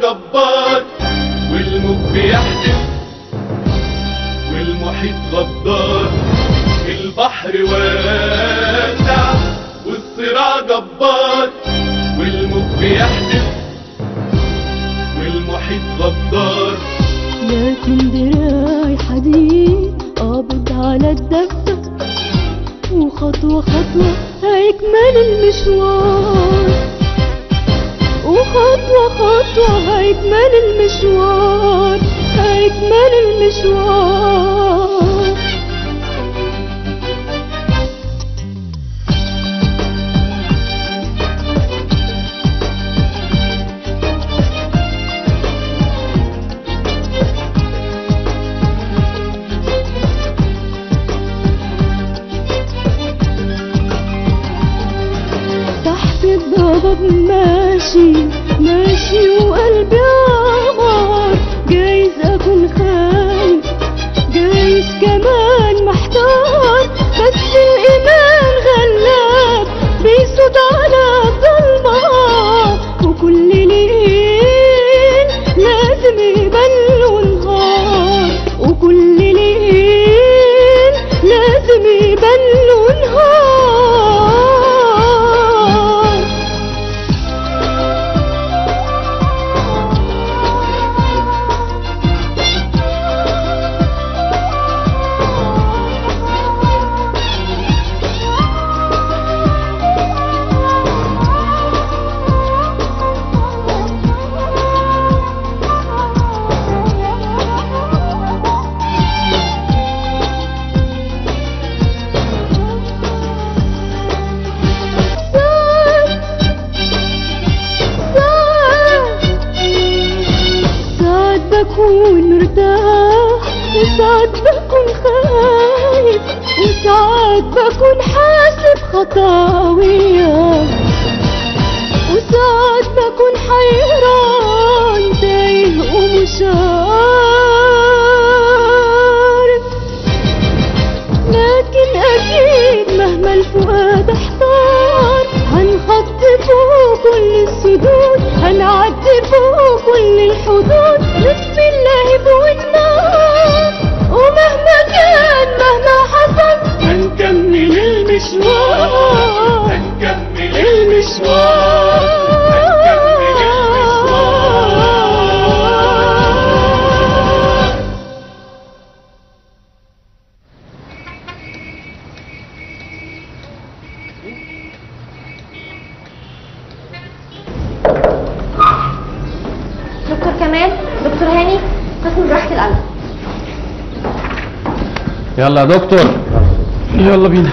جبار والموج بيحدف والمحيط غدار البحر واسع والصراع جبار والموج بيحدف والمحيط غدار لكن دراعي حديد قابض على الدفة وخطوة خطوة هيكمل المشوار وخطوة خطوة هيكمل المشوار هيكمل المشوار تحت الضباب ماشي ماشي وقلبي عمار جايز اكون خايف جايز كمان محتار بس الايمان غلاب بيسود على الضلمة وكل ليل لازم يبان له نهار وكل ليل لازم يبان له نهار ساعات بكون مرتاح وساعات بكون خايف وساعات بكون حاسب خطاوية وساعات بكون حيران تايه ومش عارف لكن أكيد مهما الفؤاد احتار هنخطي فوق كل السدود هنعدي فوق كل الحدود بسم الله والنار ومهما كان مهما حصل هنكمل المشوار هنكمل المشوار هنكمل المشوار دكتور كمال دكتور هاني قسم جراحة القلب يلا يا دكتور يلا بينا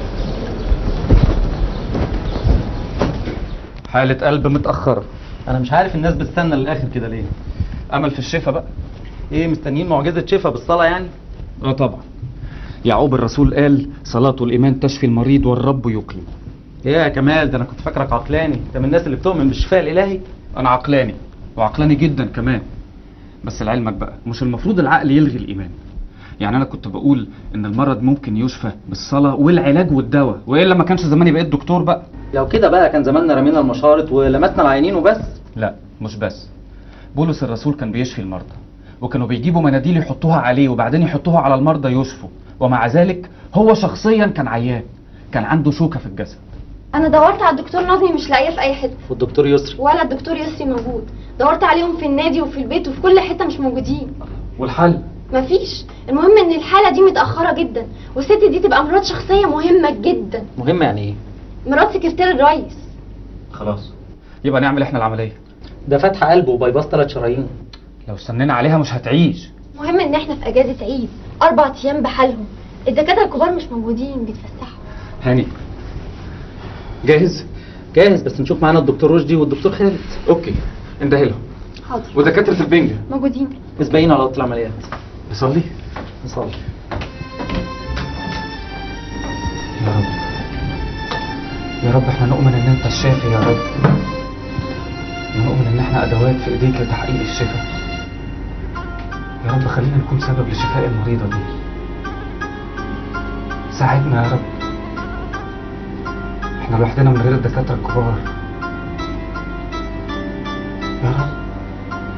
حالة قلب متأخرة انا مش عارف الناس بتستنى للاخر كده ليه أمل في الشفا بقى ايه مستنيين معجزه شفا بالصلاه يعني اه طبعا يعقوب الرسول قال صلاة الإيمان تشفي المريض والرب يكرم ايه يا كمال ده انا كنت فاكرك عقلاني انت من الناس اللي بتؤمن بالشفاء الالهي أنا عقلاني وعقلاني جدا كمان بس لعلمك بقى مش المفروض العقل يلغي الإيمان يعني أنا كنت بقول إن المرض ممكن يشفى بالصلاة والعلاج والدواء وإلا ما كانش زماني بقيت دكتور بقى لو كده بقى كان زماننا رمينا المشارط ولمسنا العينين وبس لا مش بس بولس الرسول كان بيشفي المرضى وكانوا بيجيبوا مناديل يحطوها عليه وبعدين يحطوها على المرضى يشفوا ومع ذلك هو شخصيا كان عيان كان عنده شوكة في الجسد انا دورت على الدكتور نظمي مش لاقيه في اي حته والدكتور يسري ولا الدكتور يسري موجود دورت عليهم في النادي وفي البيت وفي كل حته مش موجودين والحل مفيش المهم ان الحاله دي متاخره جدا والست دي تبقى مرات شخصيه مهمه جدا مهم يعني ايه مرات سكرتير الرئيس خلاص يبقى نعمل احنا العملية ده فتح قلب وبايباس ثلاث شرايين لو استنينا عليها مش هتعيش المهم ان احنا في اجازه عيد اربع ايام بحالهم الدكاتره الكبار مش موجودين بيتفسحوا هاني جاهز جاهز بس نشوف معانا الدكتور رشدي والدكتور خالد اوكي اندهلهم حاضر ودكاترة البنجة موجودين مسبقين على اوضه العمليات نصلي نصلي يا رب يا رب احنا نؤمن ان انت الشافي يا رب ونؤمن ان احنا ادوات في ايديك لتحقيق الشفاء يا رب خلينا نكون سبب لشفاء المريضة دي ساعدنا يا رب احنا لوحدنا من غير الدكاترة الكبار يا رب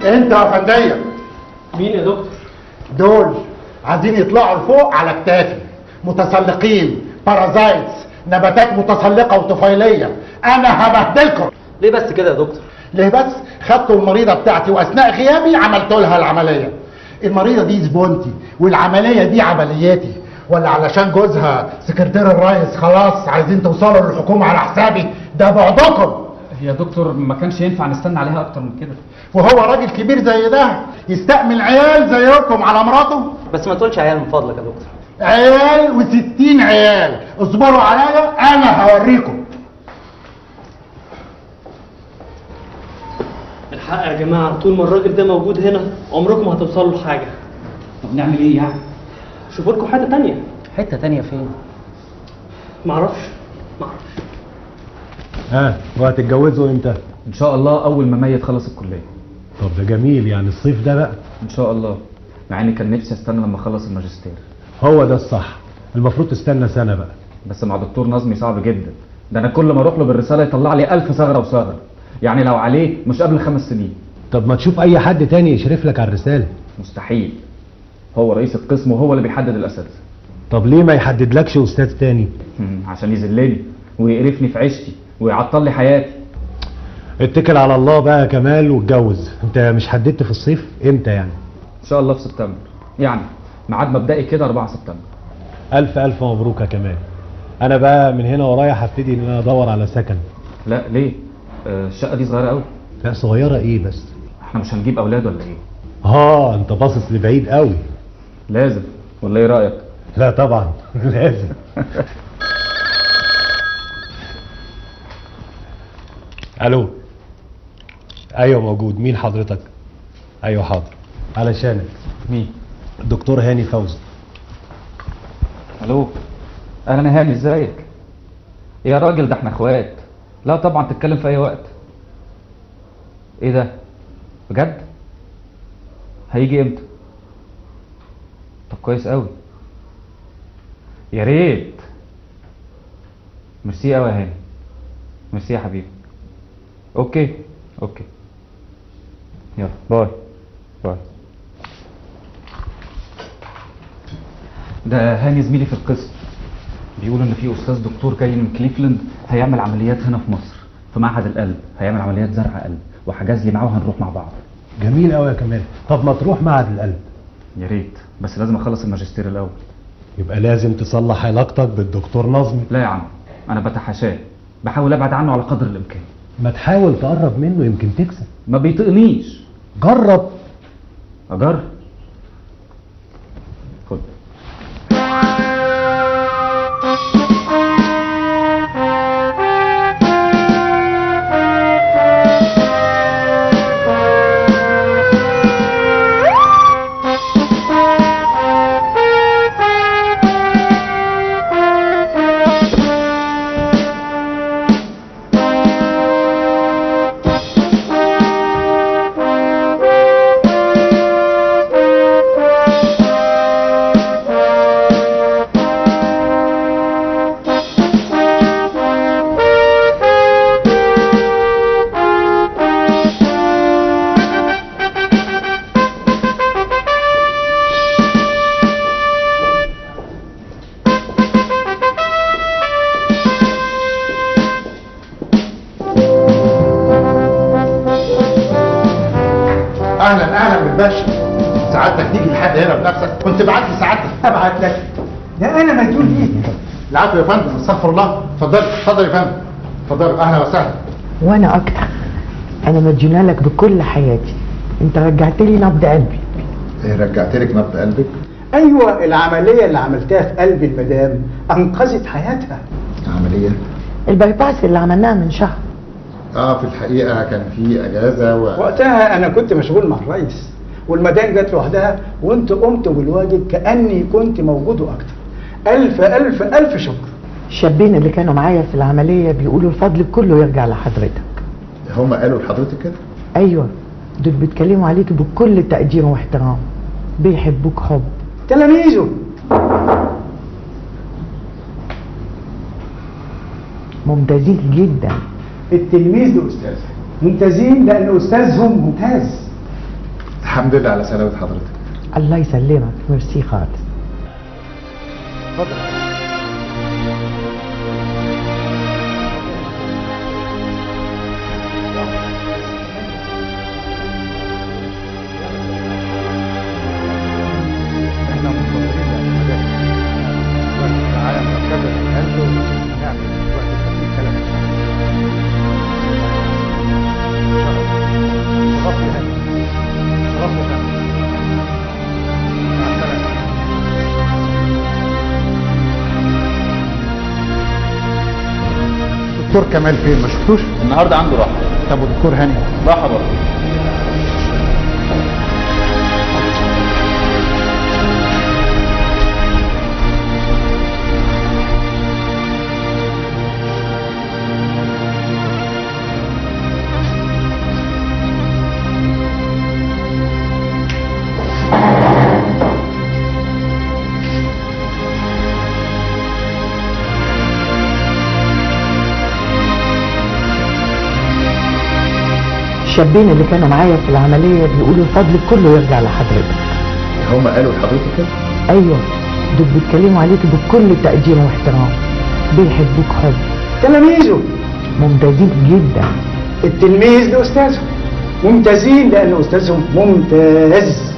انت يا فندية مين يا دكتور دول عايزين يطلعوا لفوق على كتافي متسلقين بارازايتس نباتات متسلقه وطفيليه انا هبهدلكم ليه بس كده يا دكتور ليه بس خدتوا المريضه بتاعتي واثناء غيابي عملت لها العمليه المريضه دي زبونتي والعمليه دي عملياتي ولا علشان جوزها سكرتير الرئيس خلاص عايزين توصلوا للحكومه على حسابي ده بعدكم يا دكتور ما كانش ينفع نستنى عليها اكتر من كده وهو راجل كبير زي ده يستأمن عيال زيكم على مراته بس ما تقولش عيال من فضلك يا دكتور عيال وستين عيال اصبروا عليا انا هوريكم الحق يا جماعه طول ما الراجل ده موجود هنا عمركم ما هتوصلوا لحاجه طب نعمل ايه يعني شوفوا لكم حته تانية حته تانية فين معرفش معرفش ها وهتتجوزوا امتى؟ ان شاء الله اول ما مي تخلص الكليه طب ده جميل يعني الصيف ده بقى ان شاء الله مع اني كان نفسي استنى لما اخلص الماجستير هو ده الصح المفروض تستنى سنة بقى بس مع دكتور نظمي صعب جدا ده انا كل ما اروح له بالرساله يطلع لي ألف ثغره وثغره يعني لو عليه مش قبل خمس سنين طب ما تشوف اي حد تاني يشرف لك على الرسالة مستحيل هو رئيس القسم وهو اللي بيحدد الاساتذه طب ليه ما يحددلكش استاذ تاني هم، عشان يذلني ويقرفني في عيشتي ويعطل لي حياتي اتكل على الله بقى يا كمال واتجوز انت مش حددت في الصيف امتى يعني ان شاء الله في سبتمبر يعني ميعاد مبدئي كده 4 سبتمبر الف الف مبروك يا كمال انا بقى من هنا ورايح هبتدي ان انا ادور على سكن لا ليه آه، الشقه دي صغيره قوي لا صغيرة ايه بس احنا مش هنجيب اولاد ولا ايه اه انت باصص لبعيد قوي لازم ولا ايه رايك لا طبعا لازم الو ايوه موجود مين حضرتك ايوه حاضر علشانك مين الدكتور هاني فوزي الو اهلا هاني ازيك يا راجل ده احنا اخوات لا طبعا تتكلم في اي وقت ايه ده بجد هيجي امتى طب كويس قوي يا ريت ميرسي قوي يا هاني ميرسي يا حبيبي اوكي اوكي يلا باي باي ده هاني زميلي في القسم بيقول ان في استاذ دكتور جاي من كليفلاند هيعمل عمليات هنا في مصر في معهد القلب هيعمل عمليات زرع قلب وحجز لي معاه وهنروح مع بعض جميل قوي يا كمال طب ما تروح معهد القلب يا ريت بس لازم اخلص الماجستير الاول يبقى لازم تصلح علاقتك بالدكتور نظمي لا يا عم انا بتحاشاه بحاول ابعد عنه على قدر الامكان ما تحاول تقرب منه يمكن تكسب ما بيطقنيش جرب اجر خد اهلا اهلا بالباشا سعادتك تيجي لحد هنا بنفسك كنت بعت لي سعادتك ابعت لك ده انا مسؤول بيك العفو يا فندم استغفر الله اتفضل اتفضل يا فندم اتفضل اهلا وسهلا وانا اكتر انا مديونه لك بكل حياتي انت رجعت لي نبض قلبي ايه رجعت لك نبض قلبك ايوه العمليه اللي عملتها في قلب المدام انقذت حياتها عمليه البايباس اللي عملناها من شهر اه في الحقيقه كان في اجازه و... وقتها انا كنت مشغول مع الرئيس والمدام جت لوحدها وانت قمت بالواجب كاني كنت موجود واكتر الف الف الف شكر الشابين اللي كانوا معايا في العمليه بيقولوا الفضل كله يرجع لحضرتك هم قالوا لحضرتك كده ايوه دول بيتكلموا عليك بكل تقدير واحترام بيحبوك حب تلاميذه ممتازين جدا التلميذ له استاذ ممتازين لان استاذهم ممتاز الحمد لله على سلامة حضرتك الله يسلمك ميرسي خالص احنا منتظرين المدارس وقت العالم مركزة القلب ونعمل وقت تسجيل كلام شرفت يا هاني شرفت يا هاني مع السلامة دكتور كمال فين ما شفتوش؟ النهارده عنده راحه طب ودكتور هاني راحه برضه الشابين اللي كانوا معايا في العملية بيقولوا الفضل كله يرجع لحضرتك هم قالوا لحضرتك كده؟ ايوه دول بيتكلموا عليك بكل تقدير واحترام بيحبوك حب تلاميذه ممتازين جدا التلميذ لاستاذه ممتازين لان استاذهم ممتاز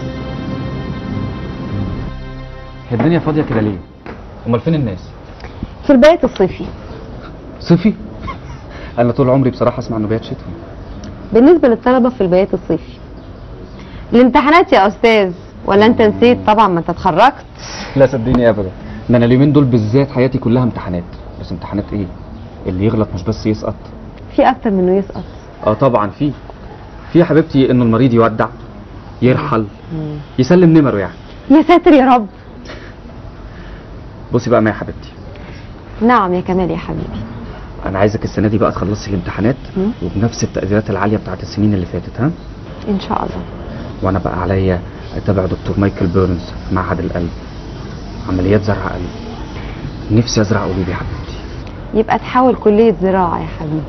هي الدنيا فاضيه كده ليه امال فين الناس في البيت الصيفي صيفي انا طول عمري بصراحه اسمع انه بيات شتوي بالنسبة للطلبة في البيت الصيفي الامتحانات يا أستاذ ولا أنت نسيت طبعا ما أنت اتخرجت لا صدقني ابدا ده انا اليومين دول بالذات حياتي كلها امتحانات بس امتحانات ايه اللي يغلط مش بس يسقط في أكتر منه يسقط اه طبعا في في يا حبيبتي انه المريض يودع يرحل يسلم نمره يعني يا ساتر يا رب بصي بقى معايا يا حبيبتي نعم يا كمال يا حبيبي انا عايزك السنه دي بقى تخلصي الامتحانات مم. وبنفس التقديرات العاليه بتاعت السنين اللي فاتت ها إن شاء الله وانا بقى عليا اتابع دكتور مايكل بيرنز في معهد القلب عمليات زرع قلب نفسي ازرع قلوب يا حبيبتي يبقى تحاول كلية زراعة يا حبيبي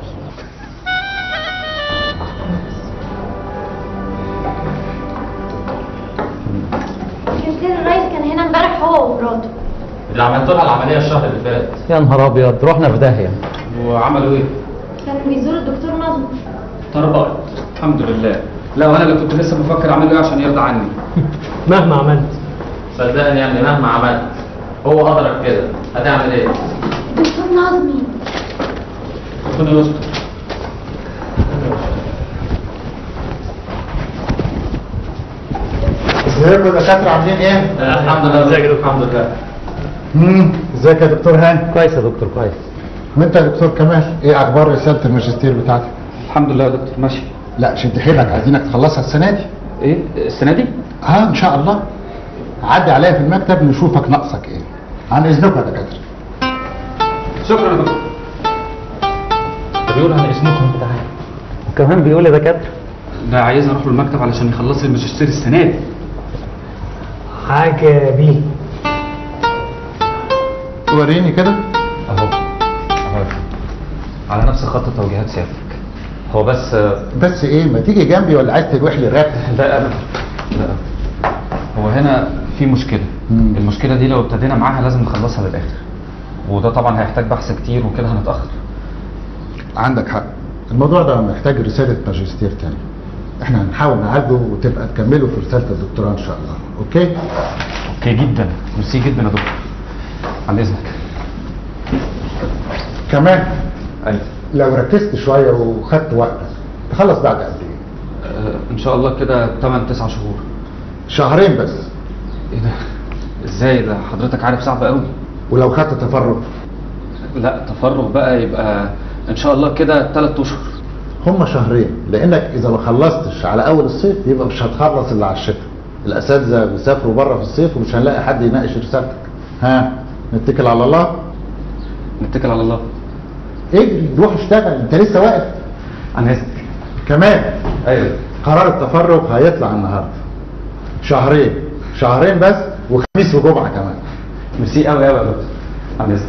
كان الرئيس كان هنا امبارح هو ومراته اللي عملت لها العمليه الشهر اللي فات يا نهار ابيض رحنا في داهيه وعملوا ايه؟ كانوا بيزوروا الدكتور نظم طربقت الحمد لله لا وانا اللي كنت لسه بفكر اعمل له ايه عشان يرضى عني مهما عملت صدقني يا ابني مهما عملت هو قدرك كده هتعمل ايه؟ دكتور نظمي ربنا يستر ازيكم يا دكاترة عاملين ايه؟ الحمد لله ازيك يا دكتور الحمد لله امم ازيك يا دكتور هاني؟ كويس يا دكتور كويس وانت يا دكتور كمال ايه اخبار رسالة الماجستير بتاعتك؟ الحمد لله يا دكتور ماشي لا شد حيلك عايزينك تخلصها السنة دي ايه السنه دي اه ان شاء الله عدي عليا في المكتب نشوفك ناقصك ايه عن اذنكم يا دكاترة شكرا يا دكتور ده بيقول عن اسمكم تعالى كمان بيقول يا دكاتره ده عايز اروح له المكتب علشان يخلص لي الماجستير السنه دي حاجه بيه وريني كده اهو اهو على نفس خط توجيهات سيادتك هو بس بس ايه ما تيجي جنبي ولا عايز تروح لي الراب لا ابدا لا هو هنا في مشكله مم. المشكله دي لو ابتدينا معاها لازم نخلصها للاخر وده طبعا هيحتاج بحث كتير وكده هنتاخر عندك حق الموضوع ده محتاج رسالة ماجستير تاني احنا هنحاول نعالجه وتبقى تكمله في رسالة الدكتوراه ان شاء الله اوكي اوكي جدا ميرسي جدا يا دكتور عن اذنك كمان ايوه لو ركزت شوية وخدت وقتك تخلص بعد قد ايه آه ان شاء الله كده 8 9 شهور شهرين بس ايه ده ازاي ده حضرتك عارف صعب قوي ولو خدت تفرغ لا تفرغ بقى يبقى ان شاء الله كده 3 اشهر هما شهرين لانك اذا ما خلصتش على اول الصيف يبقى مش هتخلص الا على الشتاء الاساتذه بيسافروا بره في الصيف ومش هنلاقي حد يناقش رسالتك ها نتكل على الله نتكل على الله اجري روح اشتغل انت لسه واقف عن اذنك كمان ايوه قرار التفرغ هيطلع النهارده شهرين شهرين بس وخميس وجمعه كمان ميرسي قوي قوي يا دكتور عن اذنك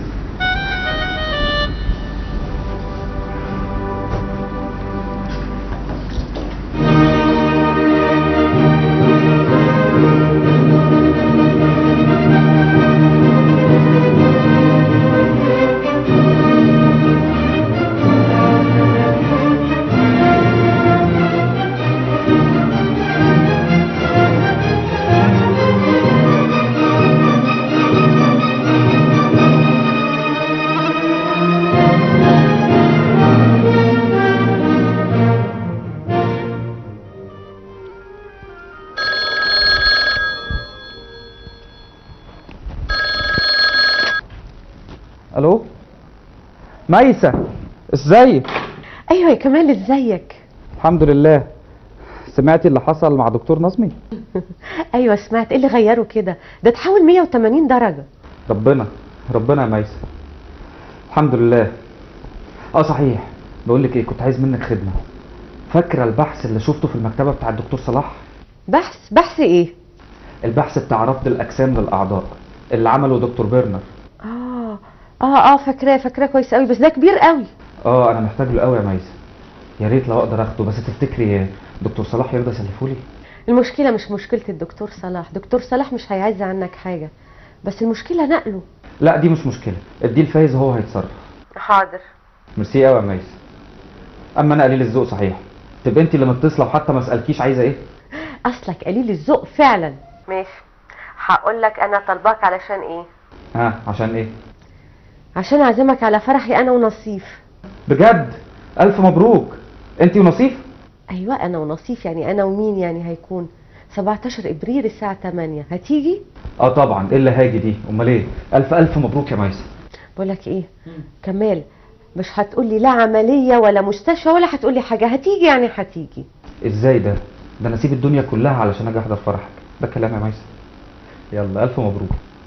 الو ميسة ازيك ايوه يا كمال ازيك الحمد لله سمعتي اللي حصل مع دكتور نظمي ايوه سمعت ايه اللي غيره كده ده تحول 180 درجه ربنا ربنا يا ميسة الحمد لله اه صحيح بقول لك ايه كنت عايز منك خدمة فاكرة البحث اللي شفته في المكتبة بتاع الدكتور صلاح بحث بحث ايه البحث بتاع رفض الاجسام للاعضاء اللي عمله دكتور بيرنر اه اه اه فاكراه فاكراه كويس قوي بس ده كبير قوي اه انا محتاج له قوي يا ميسة يا ريت لو اقدر اخده بس تفتكري دكتور صلاح يرضى يسلفولي المشكله مش مشكله الدكتور صلاح دكتور صلاح مش هيعز عنك حاجه بس المشكله نقله لا دي مش مشكلة اديه الفايز وهو هيتصرف حاضر ميرسي قوي يا ميسة اما انا قليل الذوق صحيح تبقى انت اللي متصله وحتى ما اسالكيش عايزه ايه اصلك قليل الذوق فعلا ماشي هقول لك انا طالباك علشان ايه ها عشان ايه عشان اعزمك على فرحي انا ونصيف بجد الف مبروك انت ونصيف ايوه انا ونصيف يعني انا ومين يعني هيكون 17 ابريل الساعه 8 هتيجي اه طبعا ايه اللي هاجي دي امال ايه الف الف مبروك يا ميسة بقول لك ايه كمال مش هتقولي لا عمليه ولا مستشفى ولا هتقولي حاجه هتيجي يعني هتيجي ازاي ده ده انا اسيب الدنيا كلها علشان اجي احضر فرحك ده كلام يا ميسة يلا الف مبروك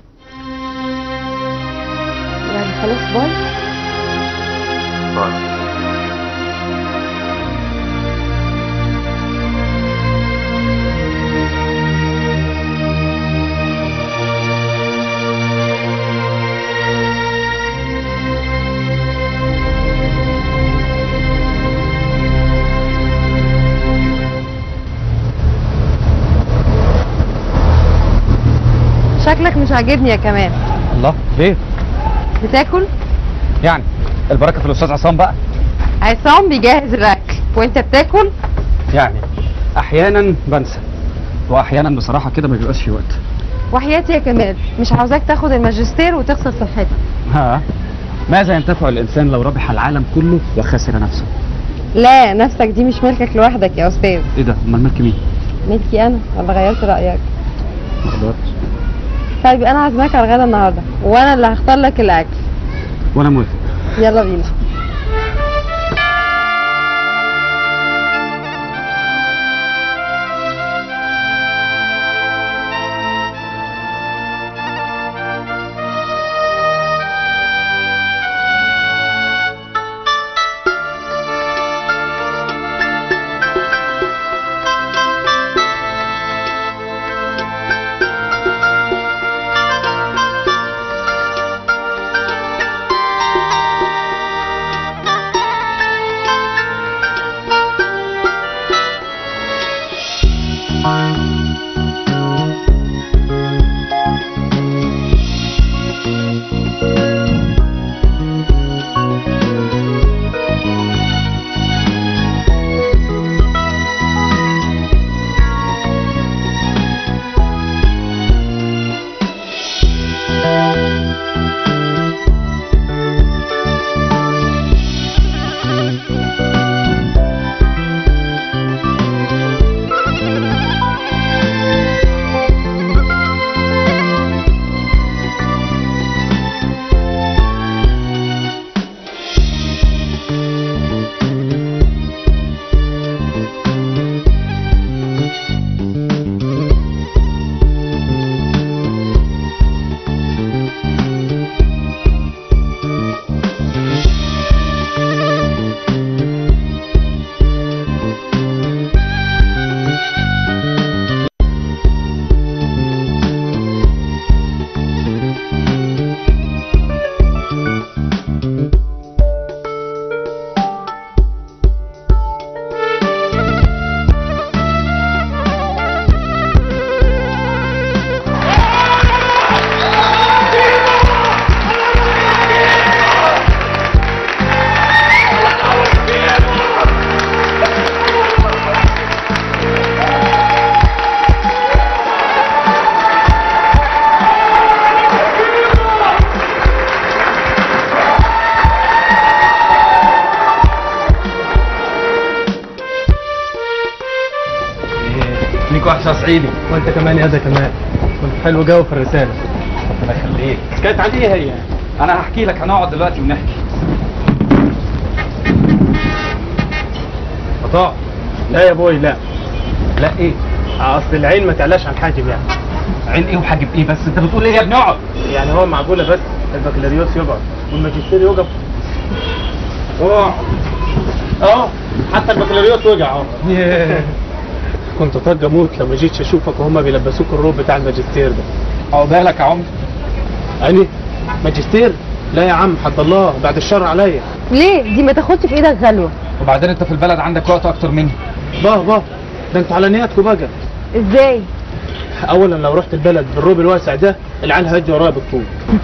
يعني خلاص باي شكلك مش عاجبني يا كمال الله ليه بتاكل يعني البركه في الاستاذ عصام بقى عصام بيجهز الاكل وانت بتاكل يعني احيانا بنسى واحيانا بصراحه كده ما بيبقاش في وقت وحياتي يا كمال مش عاوزاك تاخد الماجستير وتخسر صحتك ها ماذا ينتفع الانسان لو ربح العالم كله وخسر نفسه لا نفسك دي مش ملكك لوحدك يا استاذ ايه ده امال ملك مين ملكي انا ولا غيرت رايك ما اقدرش طيب انا عازماك على الغدا النهارده وانا اللي هختار لك الاكل وانا موافق يلا بينا ليك وحشه صعيدي وانت كمان يا ده كمان كنت حلو جو في الرساله ربنا يخليك كانت عاديه هي انا هحكي لك هنقعد دلوقتي ونحكي قطاع لا يا بوي لا لا ايه اصل العين ما تعلاش عن الحاجب يعني عين ايه وحاجب ايه بس انت بتقول ايه يا ابني اقعد يعني هو معقوله بس البكالوريوس يقعد والماجستير يوقف اه اه حتى البكالوريوس وجع اه كنت طاق اموت لما جيت اشوفك وهما بيلبسوك الروب بتاع الماجستير ده عقبالك يا عمر يعني ماجستير لا يا عم حد الله بعد الشر عليا ليه دي ما تاخدش في ايدك غلوه وبعدين انت في البلد عندك وقت اكتر مني باه باه ده انتوا على نياتكم بقى ازاي اولا لو رحت البلد بالروب الواسع ده العيال هيجي ورايا بالطول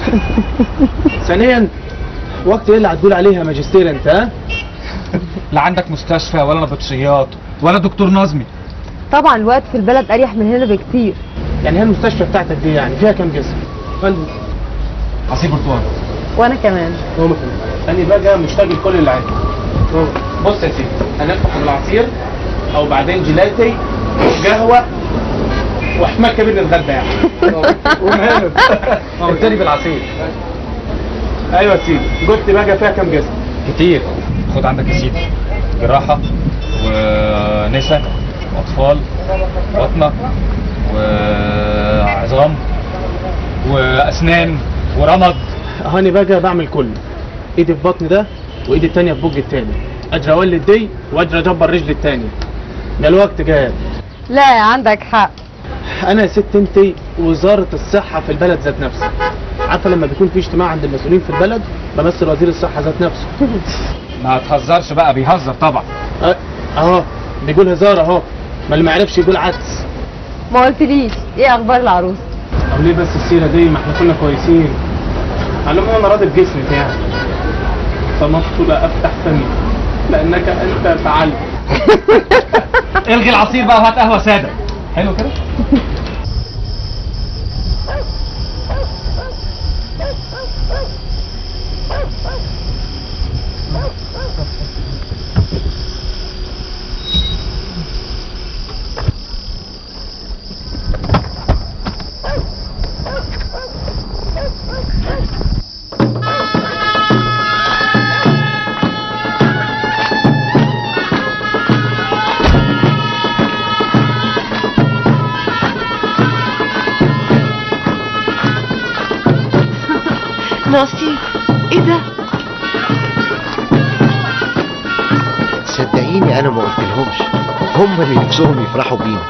ثانيا وقت ايه اللي هتقول عليها ماجستير انت ها لا عندك مستشفى ولا نبطشيات ولا دكتور نظمي طبعا الوقت في البلد اريح من هنا بكتير يعني هي المستشفى بتاعتك دي يعني فيها كام جسم قلبي عصير برتقال وانا كمان ماما كمان انا بقى مشتاق لكل اللي عندي بص يا سيدي هنفتح العصير او بعدين جيلاتي قهوه واحتمال كبير نتغدى يعني وماله قلت بالعصير ايوه يا سيدي قلت بقى فيها كام جسم كتير خد عندك يا سيدي جراحة ونسا وأطفال بطنة وعظام وأسنان ورمد هاني بقى بعمل كله ايدي في بطني ده وايدي التانية في بوج التاني اجري اولد دي واجري اجبر رجلي التانية ده الوقت جاي لا عندك حق انا يا ست انت وزارة الصحة في البلد ذات نفسها عارفة لما بيكون في اجتماع عند المسؤولين في البلد بمثل وزير الصحة ذات نفسه ما تهزرش بقى بيهزر طبعا أه، اهو بيقول هزار اهو ما اللي ما يعرفش يقول عدس ما قلتليش ايه اخبار العروس طب ليه بس السيرة دي ما احنا كنا كويسين على العموم انا راضي بجسمك يعني فمصت لا افتح فمي لانك انت فعلت الغي العصير بقى وهات قهوة سادة حلو كده ناصي ايه ده صدقيني انا ما قلتلهمش هم اللي نفسهم يفرحوا بينا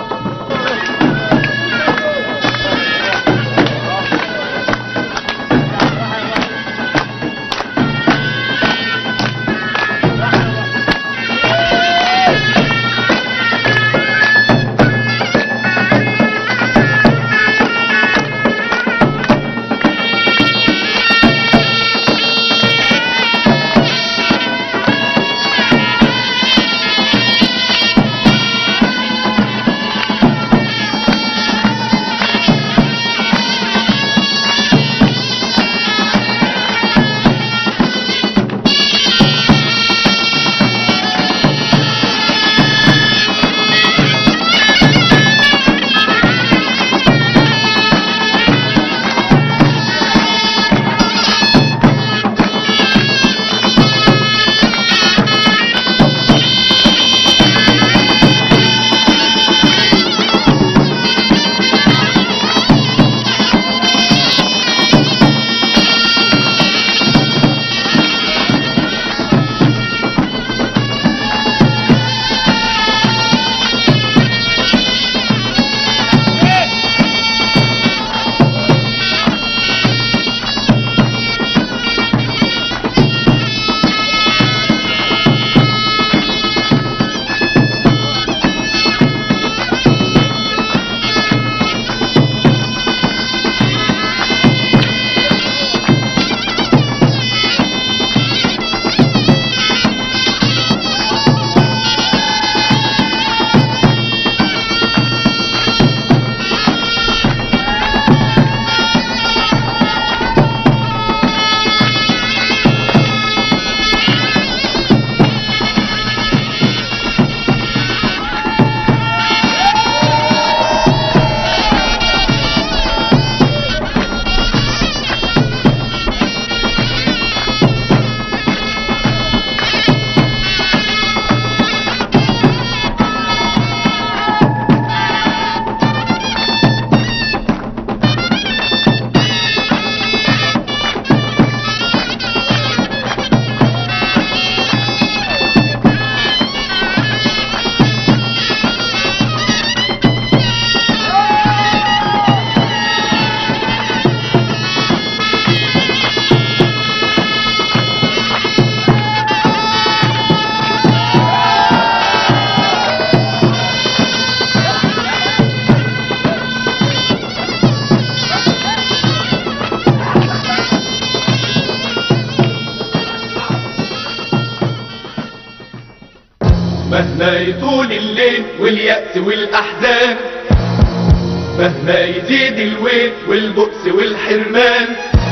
مهما يطول الليل واليأس والأحزان مهما يزيد الويل والبؤس والحرمان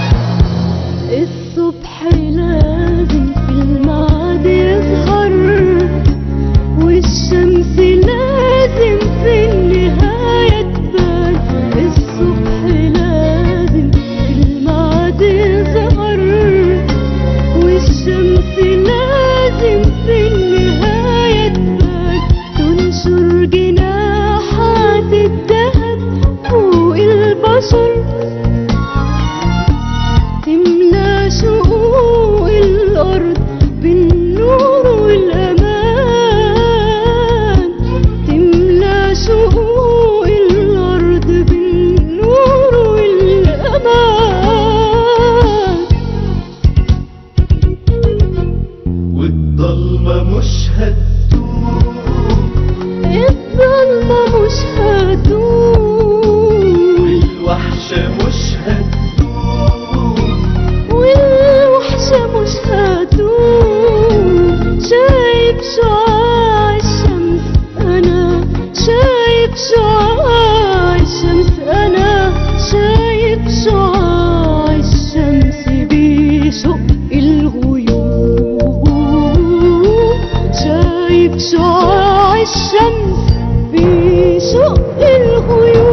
الصبح لازم في الميعاد يظهر والشمس لازم في النهاية تبان الصبح لازم في الميعاد يظهر والشمس لازم في النهاية تبان تنشر جناحات الذهب فوق البشر تملى شقوق الأرض بالنور والأمان تملى شقوق الأرض بالنور والأمان والضلمة مش هتدوم الظلمة مش هتدوم والوحشة مش هتدوم والوحشة مش هتدوم شايف شعاع الشمس أنا شايف شعاع الشمس أنا شايف شعاع الشمس بيشق الغيوم شايف شعاع الشمس بيشق الغيوم